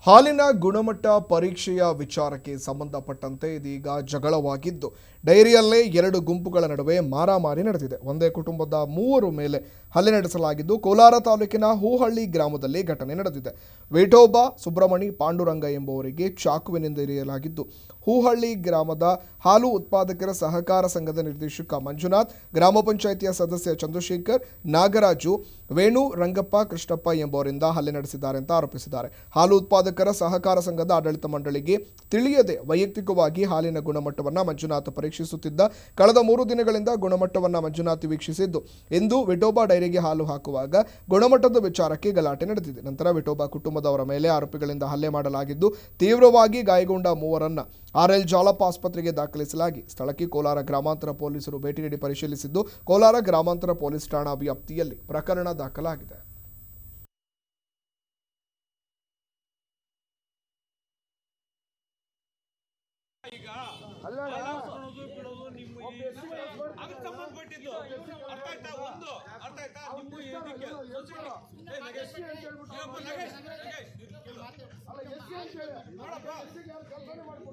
ಹಾಲಿನ ಗುಣಮಟ್ಟ ಪರೀಕ್ಷೆಯ ವಿಚಾರಕ್ಕೆ ಸಂಬಂಧಪಟ್ಟಂತೆ ಇದೀಗ ಜಗಳವಾಗಿದ್ದು ಡೈರಿಯಲ್ಲೇ ಎರಡು ಗುಂಪುಗಳ ನಡುವೆ ಮಾರಾಮಾರಿ ನಡೆದಿದೆ ಒಂದೇ ಕುಟುಂಬದ ಮೂವರು ಮೇಲೆ ಹಲ್ಲೆ ನಡೆಸಲಾಗಿದ್ದು ಕೋಲಾರ ತಾಲೂಕಿನ ಹೂಹಳ್ಳಿ ಗ್ರಾಮದಲ್ಲಿ ಘಟನೆ ನಡೆದಿದೆ ವಿಠೋಬಾ ಸುಬ್ರಮಣಿ ಪಾಂಡುರಂಗ ಎಂಬುವರಿಗೆ ಚಾಕುವಿನಿಂದ ಇರಿಯಲಾಗಿದ್ದು ಹೂಹಳ್ಳಿ ಗ್ರಾಮದ ಹಾಲು ಉತ್ಪಾದಕರ ಸಹಕಾರ ಸಂಘದ ನಿರ್ದೇಶಕ ಮಂಜುನಾಥ್ ಗ್ರಾಮ ಪಂಚಾಯಿತಿಯ ಸದಸ್ಯ ಚಂದ್ರಶೇಖರ್ ನಾಗರಾಜು ವೇಣು ರಂಗಪ್ಪ ಕೃಷ್ಣಪ್ಪ ಎಂಬುವರಿಂದ ಹಲ್ಲೆ ನಡೆಸಿದ್ದಾರೆ ಅಂತ ಆರೋಪಿಸಿದ್ದಾರೆ ಹಾಲು ಉತ್ಪಾದಕರ ಸಹಕಾರ ಸಂಘದ ಆಡಳಿತ ಮಂಡಳಿಗೆ ತಿಳಿಯದೆ ವೈಯಕ್ತಿಕವಾಗಿ ಹಾಲಿನ ಗುಣಮಟ್ಟವನ್ನು ಮಂಜುನಾಥ್ ಪರೀಕ್ಷಿಸುತ್ತಿದ್ದ ಕಳೆದ ಮೂರು ದಿನಗಳಿಂದ ಗುಣಮಟ್ಟವನ್ನು ಮಂಜುನಾಥ್ ವೀಕ್ಷಿಸಿದ್ದು ಇಂದು ವಿಠೋಬಾ ಡೈರಿಗೆ ಹಾಲು ಹಾಕುವಾಗ ಗುಣಮಟ್ಟದ ವಿಚಾರಕ್ಕೆ ಗಲಾಟೆ ನಡೆದಿದೆ ನಂತರ ವಿಠೋಬಾ ಕುಟುಂಬದವರ ಮೇಲೆ ಆರೋಪಿಗಳಿಂದ ಹಲ್ಲೆ ಮಾಡಲಾಗಿದ್ದು ತೀವ್ರವಾಗಿ ಗಾಯಗೊಂಡ ಮೂವರನ್ನ ಆರ್ಎಲ್ ಜಾಲಪ್ಪ ಆಸ್ಪತ್ರೆಗೆ ದಾಖಲಿಸಲಾಗಿ ಸ್ಥಳಕ್ಕೆ ಕೋಲಾರ ಗ್ರಾಮಾಂತರ ಪೊಲೀಸರು ಭೇಟಿ ನೀಡಿ ಪರಿಶೀಲಿಸಿದ್ದು ಕೋಲಾರ ಗ್ರಾಮಾಂತರ ಪೊಲೀಸ್ ಠಾಣಾ ವ್ಯಾಪ್ತಿಯಲ್ಲಿ ಪ್ರಕರಣ ದಾಖಲಾಗಿದೆ ಅದಕ್ಕೆ ಸಂಬಂಧಪಟ್ಟಿದ್ದು ಅರ್ಥ ಆಯ್ತಾ ಒಂದು ಅರ್ಥ ಆಯ್ತಾ ನಿಮ್ಮ ಇದಕ್ಕೆ ಏ, ನಗೇಶ್ ಏ, ಒಬ್ಬ ನಗೇಶ್ ನಗೇಶ್, ಇದು ಕೇಳು. ನೋಡಪ್ಪ